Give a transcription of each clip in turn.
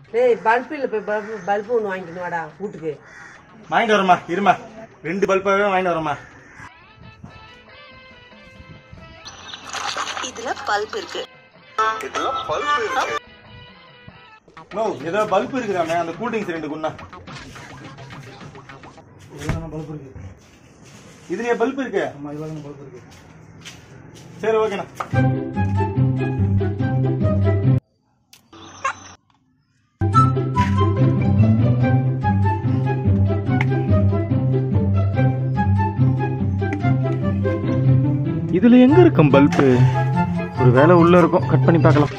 டேய் பல்பு இல்லை போய் பல்பு பல்பு ஒன்று வாங்கிக்கணும் வாடா வீட்டுக்கு வாங்கிட்டு வரமா இருமா ரெண்டு பல்பாவே வாங்கிட்டு வரமா இதுல பல்ப் இருக்கு நோ ஏதோ பல்ப் இருக்குதாமே அந்த கூல் ட்ரிங்க்ஸ் ரெண்டு குண்ணா பல்ப் இருக்கு இதுலயே பல்ப் இருக்கு ஆமா இவ்வளவு பல்ப் இருக்கு சரி ஓகேண்ணா இதுல எங்க இருக்கும் பல்பு ஒரு வேலை உள்ள இருக்கும் கட் பண்ணி பார்க்கலாம்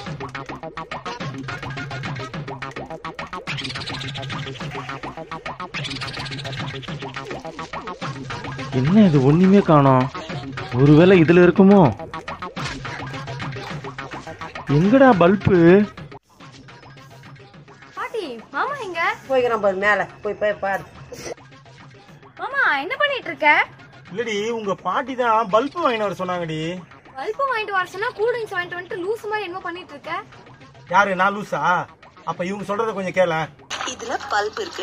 என்ன இது ஒண்ணுமே காணோம் ஒருவேளை இதுல இருக்குமோ எங்கடா பல்பு பாட்டி மாமா எங்க போய்க்கிறான் பாரு மேலே போய் போய் பாரு மாமா என்ன பண்ணிட்டு இருக்க இல்லடி உங்க பாட்டி தான் பல்பு வாங்கிட்டு வர சொன்னாங்கடி பல்பு வாங்கிட்டு வர சொன்னா கூல் ட்ரிங்க்ஸ் வாங்கிட்டு வந்துட்டு லூஸ் மாதிரி என்ன பண்ணிட்டு இருக்க யாரு நான் லூசா அப்ப இவங்க சொல்றத கொஞ்சம் கேள இதுல பல்ப் இருக்கு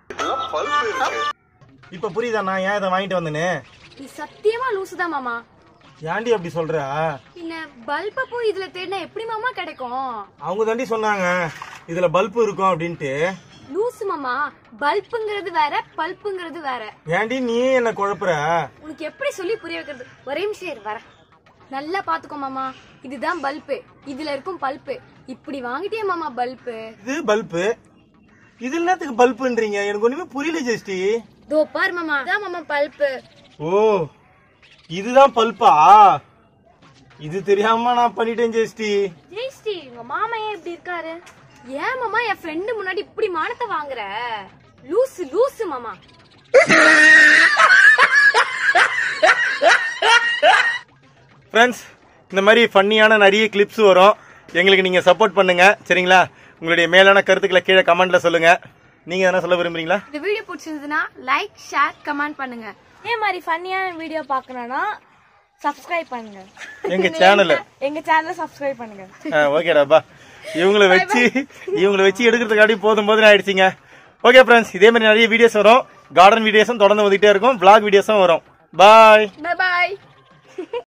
இப்ப புரியுதா நான் ஏன் இதை வாங்கிட்டு வந்தேன்னு நீ சத்தியமா லூசு தான் மாமா ஏன்டி அப்படி சொல்ற பின்ன பல்ப போய் இதுல தேடினா எப்படி மாமா கிடைக்கும் அவங்க தாண்டி சொன்னாங்க இதுல பல்பு இருக்கும் அப்படின்ட்டு லூசு மாமா பல்புங்கிறது வேற பல்புங்கிறது வேற ஏன்டி நீ என்ன குழப்புற உனக்கு எப்படி சொல்லி புரிய வைக்கிறது ஒரே நிமிஷம் இரு வர நல்லா பாத்துக்கோ மாமா இதுதான் பல்பு இதுல இருக்கும் பல்பு இப்படி வாங்கிட்டியே மாமா பல்பு இது பல்பு இது என்னத்துக்கு பல்புன்றீங்க எனக்கு ஒண்ணுமே புரியல ஜெஸ்டி தோ பார் மாமா இதான் மாமா பல்பு ஓ இதுதான் பல்பா இது தெரியாம நான் பண்ணிட்டேன் ஜெஸ்டி ஜெயஸ்ரீ உங்க மாமா ஏன் இப்படி இருக்காரு ஏன் மாமா என் ஃப்ரெண்டு முன்னாடி இப்படி மானத்தை வாங்குற லூசு லூசு மாமா ஃப்ரெண்ட்ஸ் இந்த மாதிரி ஃபன்னியான நிறைய கிளிப்ஸ் வரும் எங்களுக்கு நீங்கள் சப்போர்ட் பண்ணுங்க சரிங்களா உங்களுடைய மேலான கருத்துக்களை கீழே கமெண்ட்ல சொல்லுங்க நீங்க எதனா சொல்ல விரும்புறீங்களா இந்த வீடியோ பிடிச்சிருந்ததுன்னா லைக் ஷேர் கமெண்ட் பண்ணுங்க இதே மாதிரி ஃபன்னியான வீடியோ பார்க்கணும்னா சப்ஸ்கிரைப் பண்ணுங்க எங்க சேனல் எங்க சேனலை சப்ஸ்கிரைப் பண்ணுங்க ஓகேடாப்பா இவங்களை வச்சு இவங்களை வச்சு எடுக்கிறதுக்காடி போதும் போதும் ஆயிடுச்சிங்க ஓகே ஃப்ரெண்ட்ஸ் இதே மாதிரி நிறைய வீடியோஸ் வரும் கார்டன் வீடியோஸும் தொடர்ந்து வந்துகிட்டே இருக்கும் vlog வீடியோஸும் வரும் பாய் பை பாய்